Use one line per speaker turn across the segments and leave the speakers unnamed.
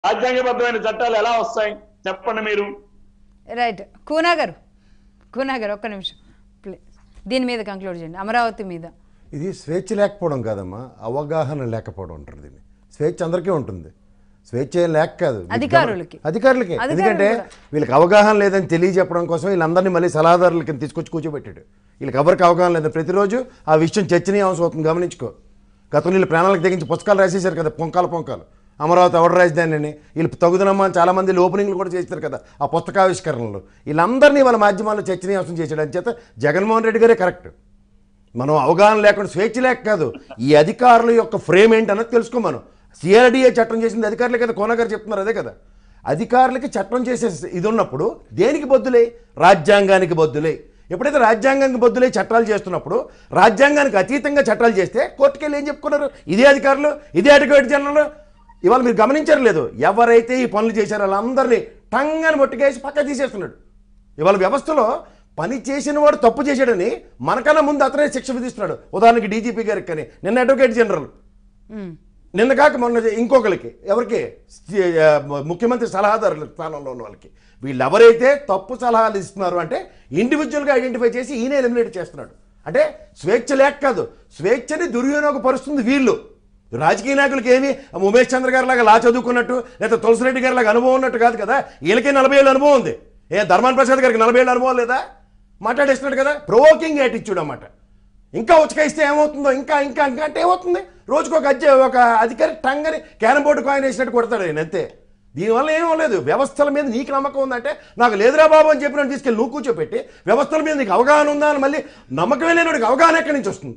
రాజ్యాంగబద్ధమైన చట్టాలు ఎలా వస్తాయి చెప్పండి మీరు
రైట్ కూనా గారు కూనా గారు ఒక్క నిమిషం ప్లీజ్ దీని మీద కంక్లూడ్ చేయండి అమరావతి మీద
ఇది స్వేచ్ఛ లేకపోవడం కాదమ్మా అవగాహన లేకపోవడం అంటారు దీన్ని స్వేచ్ఛ అందరికీ ఉంటుంది స్వేచ్ఛ ఏం లేక కాదు వీళ్ళకి
అధికారులకి.
గమ- అధికారులకి
అధికారులు
ఎందుకంటే
కూడా.
వీళ్ళకి అవగాహన లేదని తెలియజెప్పడం కోసం వీళ్ళందరినీ మళ్ళీ సలహాదారుల కింద తీసుకొచ్చి కూర్చోబెట్టాడు వీళ్ళకి ఎవరికి అవగాహన లేదు ప్రతిరోజు ఆ విషయం చర్చనీయాంశం అవుతుంది గమనించుకో గతంలో వీళ్ళు ప్రాణాలకు తెగించి పుస్తకాలు రాసేశారు కదా పొంకాలు పొంకాలు అమరావతి ఎవడ రాజధాని అని వీళ్ళు తగుదనమ్మా అని చాలా మంది ఓపెనింగ్లు కూడా చేస్తారు కదా ఆ పుస్తకావిష్కరణలు వీళ్ళందరినీ వాళ్ళ మాధ్యమాల్లో చర్చనీయాంశం చేశాడు అని చేత జగన్మోహన్ రెడ్డి గారే కరెక్ట్ మనం అవగాహన లేకుండా స్వేచ్ఛ లేక కాదు ఈ అధికారుల యొక్క ఫ్రేమ్ ఏంటన్నది తెలుసుకో మనం సిఆర్డిఏ చట్టం చేసింది అధికారులే కదా కోన గారు చెప్తున్నారు అదే కదా అధికారులకి చట్టం చేసే ఇది ఉన్నప్పుడు దేనికి బొద్దులే రాజ్యాంగానికి బొద్దులే ఎప్పుడైతే రాజ్యాంగానికి బొద్దులే చట్టాలు చేస్తున్నప్పుడు రాజ్యాంగానికి అతీతంగా చట్టాలు చేస్తే కోర్టుకెళ్ళి ఏం చెప్పుకున్నారు ఇదే అధికారులు ఇదే అడ్వకేట్ జనరల్ ఇవాళ మీరు గమనించారు లేదు ఎవరైతే ఈ పనులు చేశారో వాళ్ళందరినీ టంగాని మొట్టుకేసి పక్క తీసేస్తున్నాడు ఇవాళ వ్యవస్థలో పని చేసిన వాడు తప్పు చేశాడని మనకన్నా ముందు అతనే శిక్ష విధిస్తున్నాడు ఉదాహరణకి డీజీపీ గారికి కానీ నిన్న అడ్వకేట్ జనరల్
మ్మ్.
నిన్న కాక మొన్న ఇంకొకరికి ఎవరికి సి- ఆ, ముఖ్యమంత్రి సలహాదారుల స్థానంలో ఉన్న వాళ్ళకి వీళ్ళు ఎవరైతే తప్పు సలహాలు ఇస్తున్నారు అంటే ఇండివిజువల్గా ఐడెంటిఫై చేసి ఈయన ఎలిమినేట్ చేస్తున్నాడు అంటే స్వేచ్ఛ లేక కాదు స్వేచ్ఛని దుర్వినియోగపరుస్తుంది వీళ్ళు రాజకీయ నాయకులకి ఏమి ఉమేష్ చంద్ర గారి లాగా లా చదువుకున్నట్టు లేదా తులసిరెడ్డి గారి లాగా అనుభవం ఉన్నట్టు కాదు కదా వీళ్ళకి నలభై ఏళ్ళ అనుభవం ఉంది ఏ ధర్మాన్ ప్రసాద్ గారికి నలభై ఏళ్ళ అనుభవం లేదా మాట్లాడేస్తున్నాడు కదా ప్రొవోకింగ్ యాటిట్యూడ్ అన్నమాట ఇంకా ఉచకైస్తే ఏమవుతుందో ఇంకా ఇంకా ఇంకా అంటే ఏమవుతుంది రోజుకు ఒక అధ్య ఒక అధికారి టంగని క్యారం బోర్డు కాయిన్ వేసినట్టు కొడతాడు ఆయన అంతే దీనివల్ల ఏమీ లేదు వ్యవస్థల మీద నీకు నమ్మకం ఉందంటే నాకు లేదురా బాబు అని చెప్పిన తీసుకెళ్ళి నువ్వు కూర్చోపెట్టి వ్యవస్థల మీద నీకు అవగాహన ఉందా అని మళ్ళీ నమ్మకమే లేనివాడికి అవగాహన ఎక్కడి నుంచి వస్తుంది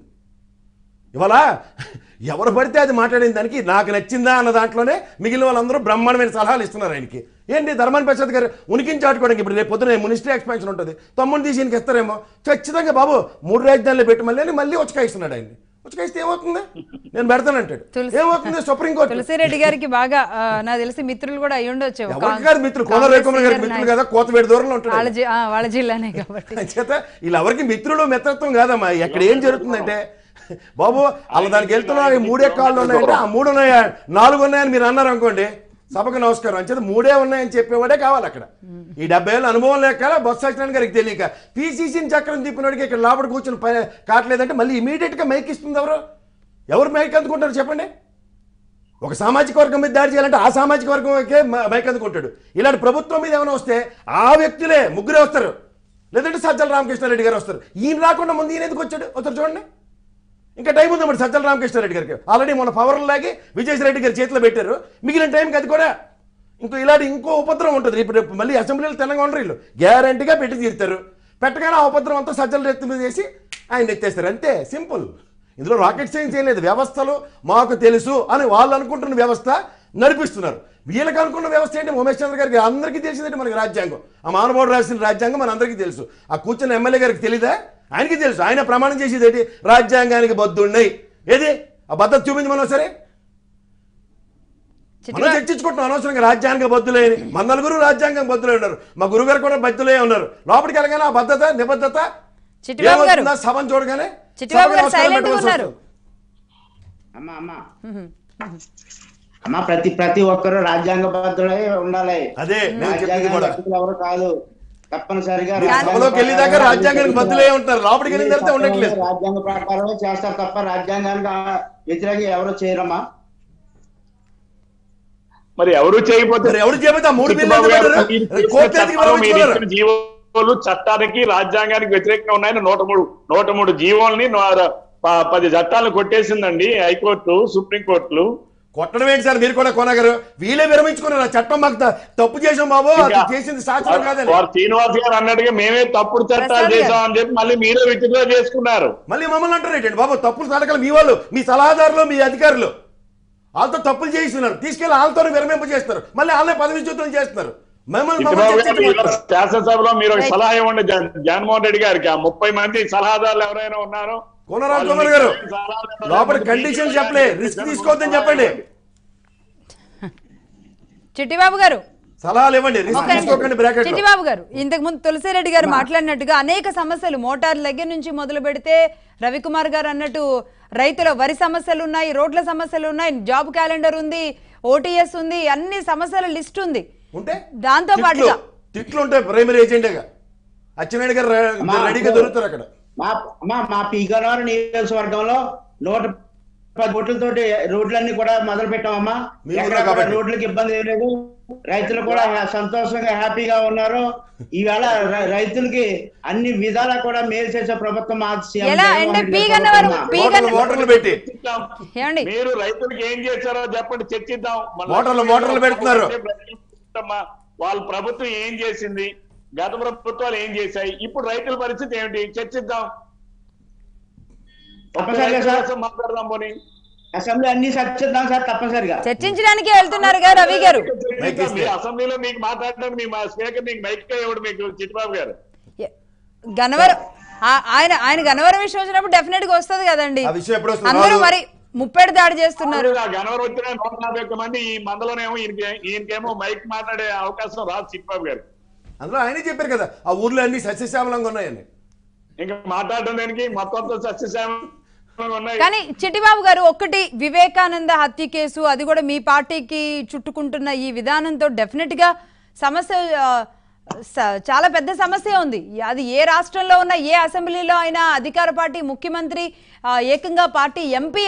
ఇవాళ ఎవరు పడితే అది మాట్లాడిన దానికి నాకు నచ్చిందా అన్న దాంట్లోనే మిగిలిన వాళ్ళందరూ బ్రహ్మాండమైన సలహాలు ఇస్తున్నారు ఆయనకి ఏంటి ధర్మాన్ ప్రసాద్ గారు ఉనికిని చాటుకోవడానికి ఇప్పుడు రేపు పొద్దున మినిస్ట్రీ ఎక్స్పాన్షన్ ఉంటుంది తమ్ముడిని తీసి ఈయనకి ఇస్తారేమో ఖచ్చితంగా బాబు మూడు రాజధానులు పెట్టి మళ్ళీ అని మళ్ళీ ఉచకాయిస్తున్నాడు ఆయన్ని ఉచకాయిస్తే ఏమవుతుంది నేను పెడతానంటాడు
తులసి-
ఏమవుతుంది సుప్రీంకోర్టు
తులసిరెడ్డి గారికి బాగా ఆ, నాకు తెలిసి మిత్రులు కూడా అయి ఉండొచ్చు
ఎవరికి గారు మిత్రులు కోన రేకుమార్ గారికి మిత్రులు కదా కోతవేడి దూరంలో ఉంటాడు
వాళ్ళ జి- ఆ, వాళ్ళ జిల్లానే కాబట్టి
చేత వీళ్ళెవరికి మిత్రులు మిత్రత్వం కాదమ్మా ఎక్కడ ఏం జరుగుతుందంటే బాబు అలా దానికి వెళ్తున్నా ఈ మూడే కాళ్ళు ఉన్నాయంటే ఆ మూడు ఉన్నాయా నాలుగు ఉన్నాయని మీరు అన్నారు అనుకోండి సభకు నమస్కారం అంచేత మూడే ఉన్నాయని చెప్పేవాడే కావాలి అక్కడ ఈ డెబ్బై ఏళ్ళ అనుభవం లేక బొత్స సత్యనారాయణ గారికి తెలియక పీసీసీని చక్రం తిప్పినోడికి ఇక్కడ లోపల కూర్చొని పని కావట్లేదంటే మళ్ళీ ఇమీడియట్గా మైక్ ఇస్తుంది ఎవరు ఎవరు మైక్ అందుకుంటారు చెప్పండి ఒక సామాజిక వర్గం మీద దాడి చేయాలంటే ఆ సామాజిక వర్గంకే మ- మైక్ అందుకుంటాడు ఇలాంటి ప్రభుత్వం మీద ఏమైనా వస్తే ఆ వ్యక్తులే ముగ్గురే వస్తారు లేదంటే సజ్జల రామకృష్ణారెడ్డి గారు వస్తారు ఈయన రాకుండా ముందు ఈయన ఎందుకు వచ్చాడు వస్తారు చూడండి ఇంకా టైం ఉంది మరి సజ్జల రామకృష్ణారెడ్డి గారికి ఆల్రెడీ మన పవర్ లాగి విజయసాయి రెడ్డి గారి చేతిలో పెట్టారు మిగిలిన టైంకి అది కూడా ఇంకో ఇలాంటి ఇంకో ఉపద్రవం ఉంటుంది ఇప్పుడు రేపు మళ్ళీ అసెంబ్లీలో తెలంగాణ ఉండరు వీళ్ళు గ్యారంటీగా పెట్టి తీరుతారు పెట్టగానే ఆ ఉపద్రవం అంతా సజ్జల రెత్తి మీద చేసి ఆయన ఎత్తేస్తారు అంతే సింపుల్ ఇందులో రాకెట్ సైన్స్ ఏం లేదు వ్యవస్థలు మాకు తెలుసు అని వాళ్ళు అనుకుంటున్న వ్యవస్థ నడిపిస్తున్నారు వీళ్ళకి అనుకున్న వ్యవస్థ ఏంటి ఉమేష్ చంద్ర గారికి అందరికీ తెలిసిందంటే మనకి రాజ్యాంగం ఆ మానవుడు రాసిన రాజ్యాంగం మన అందరికీ తెలుసు ఆ కూర్చున్న ఎమ్మెల్యే గారికి తెలీదా ఆయనకి తెలుసు ఆయన ప్రమాణం చేసేది ఏంటి రాజ్యాంగానికి బద్దున్నాయి ఏది ఆ బద్దత చూపించమన్నా సరే మనం
చిట్టిగా
చర్చించుకుంటున్నాం అనవసరంగా రాజ్యాంగ బద్దులే అని మన నలుగురు రాజ్యాంగం బద్దులే ఉన్నారు మా గురుగారు కూడా బద్దులే ఉన్నారు లోపలికి వెళ్ళగానే ఆ భద్రత నిబద్ధత
చిట్టిబాబు గారు.
ఏమవుతుందా సభను చూడగానే
చిట్టిబాబు
సభకు
గారు
నమస్కారం
silent గా
పెట్టవలసి
ఉన్నారు.
వస్తుంది.
అమ్మా అమ్మా అమ్మా ప్రతి ప్రతి ఒక్కరు రాజ్యాంగబద్ధులై ఉండాలి
అదే నేను చెప్పింది కూడా
రాజ్యాంగ ఎవరు కాదు తప్పనిసరిగా
మీరు
రాజ్యాంగ
సభలోకి వెళ్ళేదాకా
ప్రకారం
రాజ్యాంగానికి బద్దులే ఉంటారు లోపలికి వెళ్ళిన తర్వాత ఉండట్లేదు
రాజ్యాంగ ప్రకారమే చేస్తారు తప్ప రాజ్యాంగానికి ఆ వ్యతిరేకంగా ఎవరు చేయరమ్మా
మరి ఎవరు చేయకపోతే
మరి ఎవరు చేయబోతే ఆ మూడు
చిట్టిబాబు
బిల్లు
గారు,
ఎందుకు
మీరు
పెట్టారు?
చేసిన
కోర్టు ఎందుకు
చట్టాలు, మీరు
వివరించుకున్నారు?
ఇచ్చిన జీవోలు చట్టానికి రాజ్యాంగానికి వ్యతిరేకంగా ఉన్నాయని నూట మూడు నూట మూడు జీవోల్ని నూ- ప- పది చట్టాలను కొట్టేసిందండి హైకోర్టు సుప్రీంకోర్టులు
కొట్టడం ఏంటి సార్ మీరు కూడా కొనగరు వీళ్ళే విరమించుకున్నారు ఆ చట్టం మాకు త- తప్పు చేసాం బాబు అది
ఇంకా
చేసింది శాస్త్రం కాదని
వారు శ్రీనివాస్ గారు అన్నట్టుగా మేమే తప్పుడు చట్టాలు
ప్రసాద్ గారు.
చేసామని చెప్పి మళ్ళీ మీరే విత్డ్రా చేసుకున్నారు
మళ్ళీ మమ్మల్ని అంటారు ఏంటండి బాబు తప్పులు సడకలు మీ వాళ్ళు మీ సలహాదారులు మీ అధికారులు వాళ్ళతో తప్పులు చేయిస్తున్నారు తీసుకెళ్లి వాళ్ళతో విరమింప చేస్తారు మళ్ళీ వాళ్ళే పదవిచ్యుతం చేస్తున్నారు మమ్మల్ని
చిట్టిబాబు
మమ్మల్ని
గారు, ఈ
చర్చించమంటారు.
శాసనసభలో మీరు ఒక
Right.
సలహా ఇవ్వండి జగన్- జగన్మోహన్ రెడ్డి గారికి ఆ ముప్పై మంది సలహాదారులు ఎవరైనా ఉన్నారో
కోనరాజు
వాళ్ళు
కుమార్ గారు
మీకు సలహాలు ఇవ్వడానికి
లోపల కండిషన్ చెప్పలే రిస్క్ తీసుకోవద్దని చెప్పండి
చిట్టిబాబు గారు
సలహాలు ఇవ్వండి రిస్క్
ఒక్క
తీసుకోకండి
నిమిషం.
బ్రాకెట్
చిట్టిబాబు గారు ఇంతకు ముందు తులసిరెడ్డి గారు మాట్లాడినట్టుగా అనేక సమస్యలు మోటార్ దగ్గర నుంచి మొదలు పెడితే రవికుమార్ గారు అన్నట్టు రైతుల వరి సమస్యలు ఉన్నాయి రోడ్ల సమస్యలు ఉన్నాయి జాబ్ క్యాలెండర్ ఉంది ఓటీఎస్ ఉంది అన్ని సమస్యల లిస్ట్ ఉంది
ఉంటే
దాంతో
తిట్లు-
పాటుగా
తిట్లు ఉంటాయి ప్రైమరీ ఏజెండాగా అచ్చెన్నాయుడు గారు రె-
మా-
రెడీగా దొరుకుతారు అక్కడ
మా మా మా పీగనవరం నియోజకవర్గంలో నూట పది కోట్లతోటి రోడ్లన్నీ కూడా మొదలు పెట్టామమ్మా
మీరు
ఎక్కడ
కూడా
కూడా
కాబట్టి.
రోడ్లకి ఇబ్బంది ఏం లేదు రైతులు కూడా హ్యా- సంతోషంగా హ్యాపీగా ఉన్నారు ఈవేళ రై- రైతులకి అన్ని విధాలా కూడా మేలు చేసే ప్రభుత్వం మా సీఎం
ఎలా
జగన్మోహన్
అంటే
రెడ్డి
పీ
గారి
గన్నవరం
ప్రభుత్వం.
పీ
మోటార్లు
గన్న
మోటార్లు పెట్టి
చర్చిద్దాం.
ఏమండి
మీరు రైతులకు ఏం చేశారో చెప్పండి చర్చిద్దాం మన
మోటార్లు- మోటార్లు పెడుతున్నారు.
అమ్మా, వాళ్ళ ప్రభుత్వం ఏం చేసింది గత ప్రభుత్వాలు ఏం చేశాయి ఇప్పుడు రైతుల పరిస్థితి ఏమిటి చర్చిద్దాం ఒక్క
తప్పనిసరిగా
రైతు
సార్.
కోసం మాట్లాడదాం పోనీ
అసెంబ్లీ అన్ని చర్చిద్దాం సార్ తప్పనిసరిగా
చర్చించడానికే వెళ్తున్నారుగా రవి గారు
మైక్ ఇస్తే.
మీ అసెంబ్లీలో మీకు మాట్లాడడానికి మీ మా స్పీకర్ మీకు మైక్ ఇవ్వడు మీకు చిట్టిబాబు గారు
ఎ- గన్నవరం ఆ- ఆయన ఆయన గన్నవరం విషయం వచ్చినప్పుడు డెఫినెట్ గా వస్తుంది కదండి
ఆ విషయం ఎప్పుడు వస్తుంది?
అందరూ
రాదు.
మరి ముప్పేడు దాడి చేస్తున్నారు
ఆ గనవరం వచ్చిన నూట యాభై ఒక్క మంది ఈ మందలోనేమో ఈయనకి ఈయనకేమో మైక్ మాట్లాడే అవకాశం రాదు చిట్టిబాబు గారు
అందులో ఆయనే చెప్పారు కదా ఆ ఊర్లో అన్ని సస్యశ్యామలంగా ఉన్నాయని
ఇంకా మాట్లాడడం దానికి మొత్తం సస్యశ్యామంగా ఉన్నాయి
కానీ చిట్టిబాబు గారు ఒక్కటి వివేకానంద హత్య కేసు అది కూడా మీ పార్టీకి చుట్టుకుంటున్న ఈ విధానంతో డెఫినెట్ గా సమస్య ఆ, స- చాలా పెద్ద సమస్య ఉంది అది ఏ రాష్ట్రంలో ఉన్న ఏ అసెంబ్లీలో అయినా అధికార పార్టీ ముఖ్యమంత్రి ఆ, ఏకంగా పార్టీ ఎంపీ